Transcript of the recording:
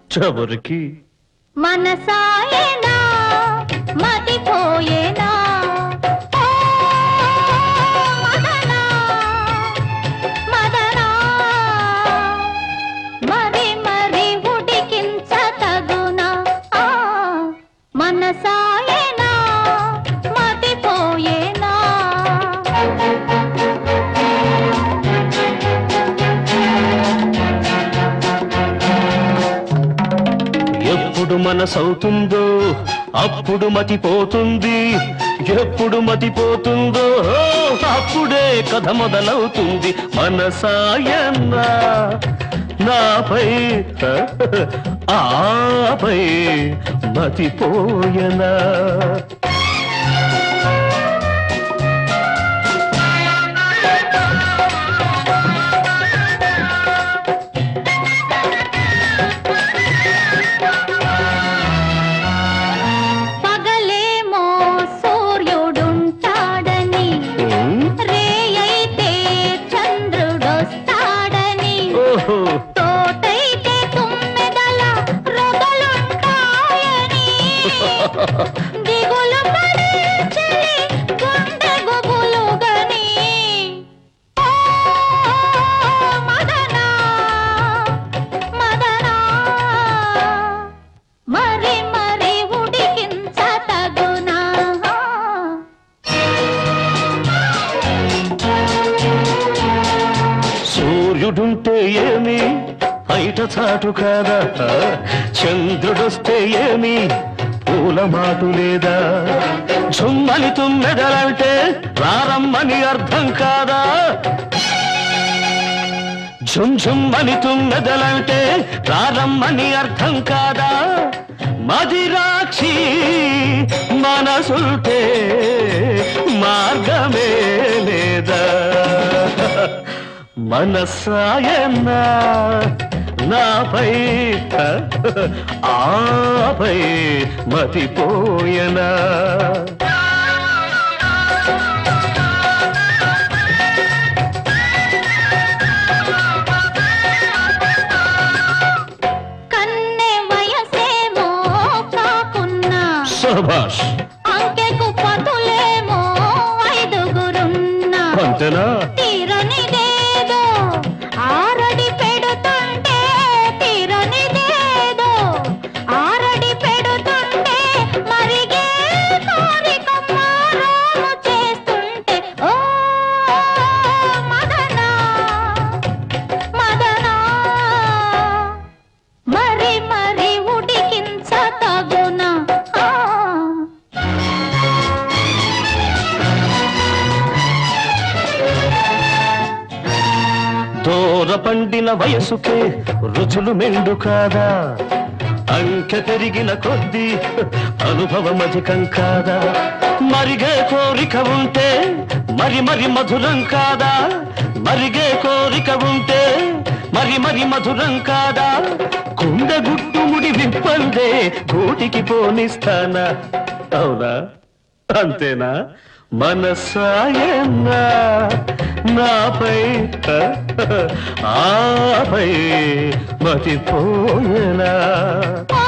చవరికి మనసాయేనా మతిపోయేనా ఓ మదనా మదనా మరి మరి ఉడికించ తగునా ఆ మనసాయేనా మతిపోయేనా ఎప్పుడు మనసవుతుందో అప్పుడు మతిపోతుంది ఎప్పుడు మతిపోతుందో అప్పుడే కథ మొదలవుతుంది మనసాయన్నా నాపై ఆపై మతిపోయనా పగలేమో సూర్యుడుంటాడని ఉమ్, రేయైతే చంద్రుడొస్తాడని ఓహో తోటైతే తుమ్మెదల రొగలుంటాయని దిగులు పడే చెలి గుండె గుబులుగని ఓ మదనా మదనా మరి మరి ఉడికించ తగునా సూర్యుడుంటే ఏమి బయట చాటు కాదా చంద్రుడొస్తే ఏమి పూల మాటు లేదా చుమ్మని తుమ్మెదలంటే రారమ్మని అర్థం కాదా ఝుమ్ ఝుమ్మని తుమ్మెదలంటే రారమ్మని అర్థం కాదా మదిరాక్షి మనసుంటే మార్గమే లేదా మనసాయన్నా నాపై ఆపై మతిపోయనా కన్నె వయసేమో కాకున్నా సభాష్ అంకెకు పతులేమో ఐదుగురున్నా అంతేనా తీరనిదేదో ఆరడి పెడుతుంటే తీరనిదేదో ఆరడి పెడుతుంటే మరిగే కోరిక మారాము చేస్తుంటే ఓ మదనా మదనా మరి మరి ఉడికించ తగునా ఆ దూర పండిన వయసుకే రుచులు మెండు కాదా అంకె పెరిగిన కొద్దీ అనుభవం అధికం కాదా మరిగే కోరిక ఉంటే మరి మరి మధురం కాదా మరిగే కోరిక ఉంటే మరి మరి మధురం కాదా కుండె గుట్టు ముడి విప్పందే గూటికి పోనిస్తానా అవునా అంతేనా మనసాయన్నా నాపై ఆపై మతిపోయనా ఓ